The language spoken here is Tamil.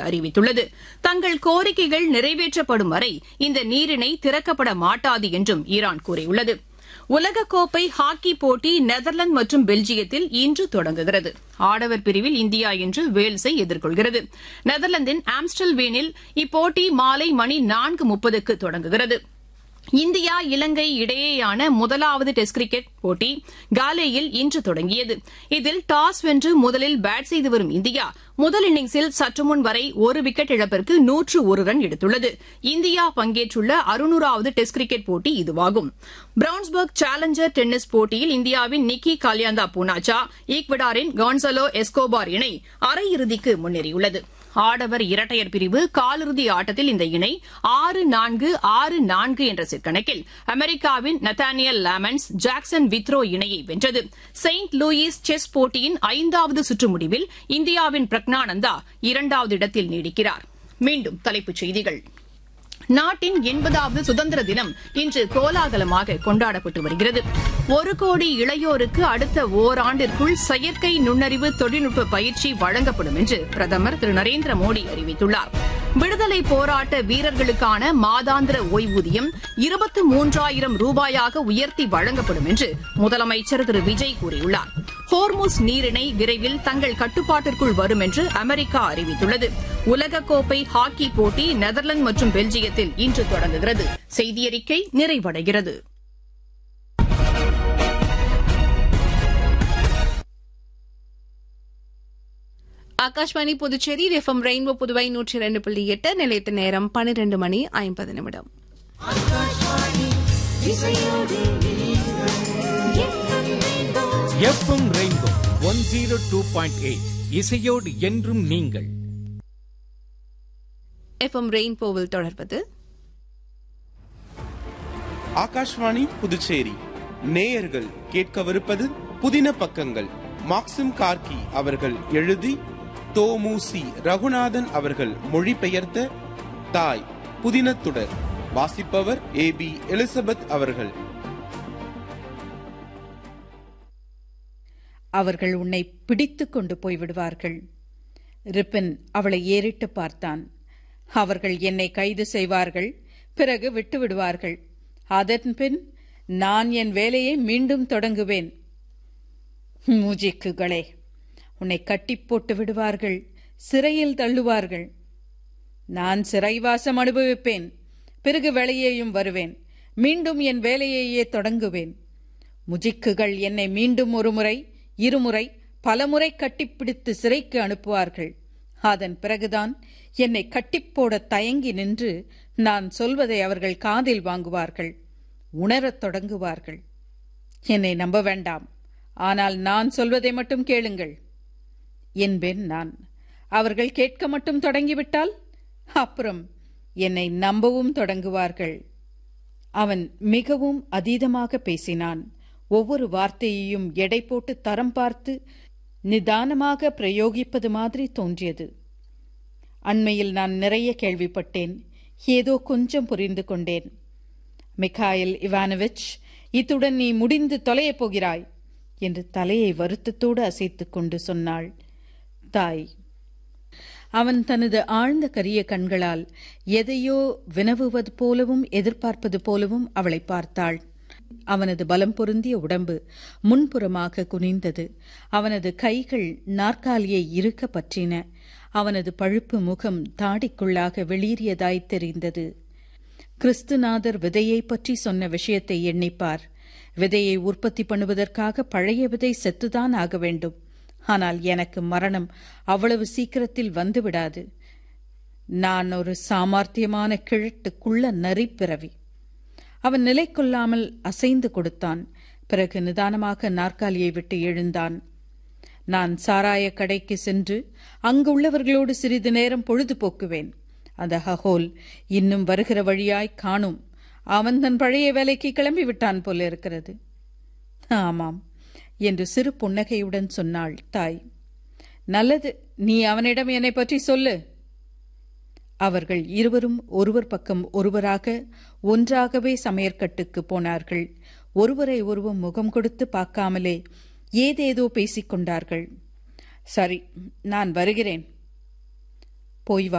அறிவித்துள்ளது தங்கள் கோரிக்கைகள் நிறைவேற்றப்படும் வரை இந்த நீரிணை திறக்கப்பட மாட்டாது என்றும் ஈரான் கூறியுள்ளது உலகக்கோப்பை ஹாக்கி போட்டி நெதர்லாந்து மற்றும் பெல்ஜியத்தில் இன்று தொடங்குகிறது ஆடவர் பிரிவில் இந்தியா இன்று வேல்ஸை எதிர்கொள்கிறது நெதர்லாந்தின் ஆம்ஸ்டல்வேனில் இப்போட்டி மாலை மணி நான்கு முப்பதுக்கு தொடங்குகிறது இந்தியா இலங்கை இடையேயான முதலாவது டெஸ்ட் கிரிக்கெட் போட்டி காலேயில் இன்று தொடங்கியது இதில் டாஸ் வென்று முதலில் பேட் செய்து வரும் இந்தியா முதல் இன்னிங்ஸில் சற்றுமுன் வரை ஒரு விக்கெட் இழப்பிற்கு நூற்று ஒரு ரன் எடுத்துள்ளது இந்தியா பங்கேற்றுள்ள அறுநூறாவது டெஸ்ட் கிரிக்கெட் போட்டி இதுவாகும் பிரவுன்ஸ்பர்க் சேலஞ்சர் டென்னிஸ் போட்டியில் இந்தியாவின் நிக்கி கால்யாந்தா பூனாச்சா ஈக்வடாரின் கான்சலோ எஸ்கோபார் இணை அரையிறுதிக்கு முன்னேறியுள்ளது ஆடவர் இரட்டையர் பிரிவு காலிறுதி ஆட்டத்தில் இந்த இணை ஆறு நான்கு ஆறு நான்கு என்ற செட் கணக்கில் அமெரிக்காவின் நத்தானியல் லாமன்ஸ் ஜாக்சன் வித்ரோ இணையை வென்றது செயின்ட் லூயிஸ் செஸ் போட்டியின் ஐந்தாவது சுற்று முடிவில் இந்தியாவின் பிரக்னானந்தா இரண்டாவது இடத்தில் நீடிக்கிறார் மீண்டும் தலைப்புச் செய்திகள் நாட்டின் எண்பதாவது சுதந்திர தினம் இன்று கோலாகலமாக கொண்டாடப்பட்டு வருகிறது ஒரு கோடி இளையோருக்கு அடுத்த ஓராண்டிற்குள் செயற்கை நுண்ணறிவு தொழில்நுட்ப பயிற்சி வழங்கப்படும் என்று பிரதமர் திரு நரேந்திர மோடி அறிவித்துள்ளார் விடுதலை போராட்ட வீரர்களுக்கான மாதாந்திர ஓய்வூதியம் இருபத்து மூன்றாயிரம் ரூபாயாக உயர்த்தி வழங்கப்படும் என்று முதலமைச்சர் திரு விஜய் கூறியுள்ளார் ஹோர்முஸ் நீரிணை விரைவில் தங்கள் கட்டுப்பாட்டிற்குள் வரும் என்று அமெரிக்கா அறிவித்துள்ளது உலகக்கோப்பை ஹாக்கி போட்டி நெதர்லாந்து மற்றும் பெல்ஜியத்தில் இன்று தொடங்குகிறது செய்தியறிக்கை நிறைவடைகிறது ஆகாஷ்வாணி புதுச்சேரி எஃப்எம் ரெயின்போ புதுவை நூற்றி இரண்டு புள்ளி எட்டு நிலையத்த நேரம் பன்னிரண்டு மணி ஐம்பது நிமிடம் FM rainbow one zero two point eight இசையோடு என்றும் நீங்கள் எஃப்எம் ரெயின்போவில் தொடர்வது ஆகாஷ்வாணி புதுச்சேரி நேயர்கள் கேட்கவிருப்பது புதின பக்கங்கள் மாக்சிம் கார்கி அவர்கள் எழுதி தோமுசி ரகுநாதன் அவர்கள் மொழிபெயர்த்த தாய் புதினத்துடர் வாசிப்பவர் ஏ பி எலிசபெத் அவர்கள் அவர்கள் உன்னை பிடித்து கொண்டு போய்விடுவார்கள் ரிப்பன் அவளை ஏறிட்டு பார்த்தான் அவர்கள் என்னை கைது செய்வார்கள் பிறகு விட்டு விடுவார்கள் அதன் பின் நான் என் வேலையை மீண்டும் தொடங்குவேன் மூஜிக்குகளே உன்னை கட்டி போட்டு விடுவார்கள் சிறையில் தள்ளுவார்கள் நான் சிறைவாசம் அனுபவிப்பேன் பிறகு வெளியேயும் வருவேன் மீண்டும் என் வேலையையே தொடங்குவேன் முஜிக்குகள் என்னை மீண்டும் ஒரு முறை இருமுறை பலமுறை கட்டிப்பிடித்து சிறைக்கு அனுப்புவார்கள் அதன் பிறகுதான் என்னை கட்டிப்போட தயங்கி நின்று நான் சொல்வதை அவர்கள் காதில் வாங்குவார்கள் உணரத் தொடங்குவார்கள் என்னை நம்ப வேண்டாம் ஆனால் நான் சொல்வதை மட்டும் கேளுங்கள் என்பேன் நான் அவர்கள் கேட்க மட்டும் தொடங்கிவிட்டால் அப்புறம் என்னை நம்பவும் தொடங்குவார்கள் அவன் மிகவும் அதீதமாக பேசினான் ஒவ்வொரு வார்த்தையையும் எடை போட்டு தரம் பார்த்து நிதானமாக பிரயோகிப்பது மாதிரி தோன்றியது அண்மையில் நான் நிறைய கேள்விப்பட்டேன் ஏதோ கொஞ்சம் புரிந்து கொண்டேன் மிகாயில் இவானோவிச் இத்துடன் நீ முடிந்து தொலையப் போகிறாய் என்று தலையை வருத்தத்தோடு அசைத்துக் கொண்டு சொன்னாள் தாய் அவன் தனது ஆழ்ந்த கரிய கண்களால் எதையோ வினவுவது போலவும் எதிர்பார்ப்பது போலவும் அவளை பார்த்தாள் அவனது பலம் பொருந்திய உடம்பு முன்புறமாக குனிந்தது அவனது கைகள் நாற்காலியை இருக்க பற்றின அவனது பழுப்பு முகம் தாடிக்குள்ளாக வெளியேறியதாய் தெரிந்தது கிறிஸ்துநாதர் விதையை பற்றி சொன்ன விஷயத்தை எண்ணிப்பார் விதையை உற்பத்தி பண்ணுவதற்காக பழைய விதை செத்துதான் ஆக வேண்டும் ஆனால் எனக்கு மரணம் அவ்வளவு சீக்கிரத்தில் வந்துவிடாது நான் ஒரு சாமர்த்தியமான கிழட்டுக்குள்ள நரிப்பிறவி அவன் நிலை கொள்ளாமல் அசைந்து கொடுத்தான் பிறகு நிதானமாக நாற்காலியை விட்டு எழுந்தான் நான் சாராய கடைக்கு சென்று அங்குள்ளவர்களோடு சிறிது நேரம் பொழுது போக்குவேன் அந்த ஹஹோல் இன்னும் வருகிற வழியாய் காணும் அவன் தன் பழைய வேலைக்கு கிளம்பி விட்டான் போல இருக்கிறது ஆமாம் என்று சிறு புன்னகையுடன் சொன்னாள் தாய் நல்லது நீ அவனிடம் என்னை பற்றி சொல்லு அவர்கள் இருவரும் ஒருவர் பக்கம் ஒருவராக ஒன்றாகவே சமையற்கட்டுக்கு போனார்கள் ஒருவரை ஒருவர் முகம் கொடுத்து பார்க்காமலே ஏதேதோ பேசிக் கொண்டார்கள் சரி நான் வருகிறேன் போய் வா